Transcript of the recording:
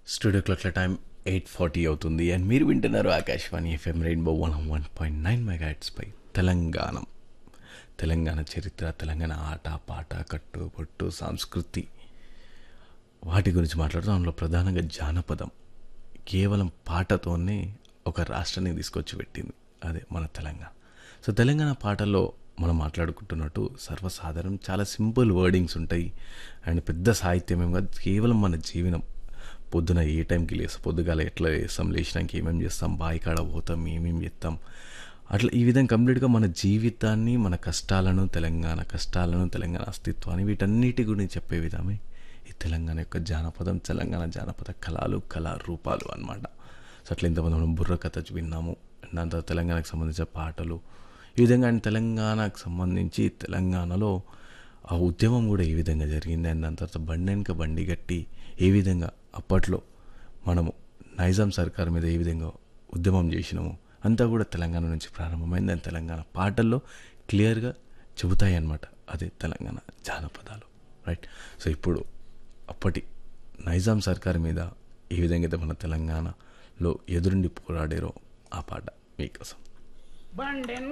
studio క్లాక్ల time eight forty అవుతుంది and మీరు వింటున్నారు Akashvani FM rainbow one one point nine మెగాట్స్పై తెలంగాణ తెలంగాణ చరిత్ర తెలంగాణ ఆట పాట కట్టు బొట్టు సంస్కృతి వాటి గురించి మాట్లాడుతూ అందులో ప్రధానంగా జానపదం కేవలం పాటతోనే ఒక రాష్ట్రాన్ని తీసుకొచ్చి పెట్టింది అదే మన తెలంగాణ సో తెలంగాణ పాటల్లో మనం మాట్లాడుకుంటున్నట్టు సర్వసాధారణం చాలా సింపుల్ వర్డింగ్స్ ఉంటాయి అండ్ పెద్ద సాహిత్యం ఏం కాదు కేవలం మన జీవనం పొద్దున ఏ టైంకి లేస్తాం పొద్దుగాల ఎట్లా లేస్తాం లేచినాక ఏమేమి చేస్తాం బావి కాడ పోతాం ఏమేమి చేస్తాం అట్లా ఈ విధంగా కంప్లీట్గా మన జీవితాన్ని మన కష్టాలను తెలంగాణ కష్టాలను తెలంగాణ అస్తిత్వాన్ని వీటన్నిటి గురించి చెప్పే విధమే ఈ తెలంగాణ యొక్క జానపదం తెలంగాణ జానపద కళలు కళారూపాలు అన్నమాట సో అట్లా ఇంతమంది మనం బుర్ర కథ విన్నాము దాని తర్వాత తెలంగాణకు సంబంధించిన పాటలు ఈ విధంగా అండ్ తెలంగాణకు సంబంధించి తెలంగాణలో ఆ ఉద్యమం కూడా ఏ విధంగా జరిగింది అండ్ దాని తర్వాత బండి వెనుక బండి గట్టి ఏ విధంగా అప్పట్లో మనము నైజాం సర్కార్ మీద ఏ విధంగా ఉద్యమం చేసినాము అంతా కూడా తెలంగాణ నుంచి ప్రారంభమైంది అండ్ తెలంగాణ పాటల్లో క్లియర్గా చెబుతాయి అన్నమాట అదే తెలంగాణ జానపదాలు రైట్ సో ఇప్పుడు అప్పటి నైజాం సర్కార్ మీద ఏ విధంగా అయితే మన తెలంగాణలో ఎదురుండి పోరాడారో ఆ పాట మీకోసం బండెన్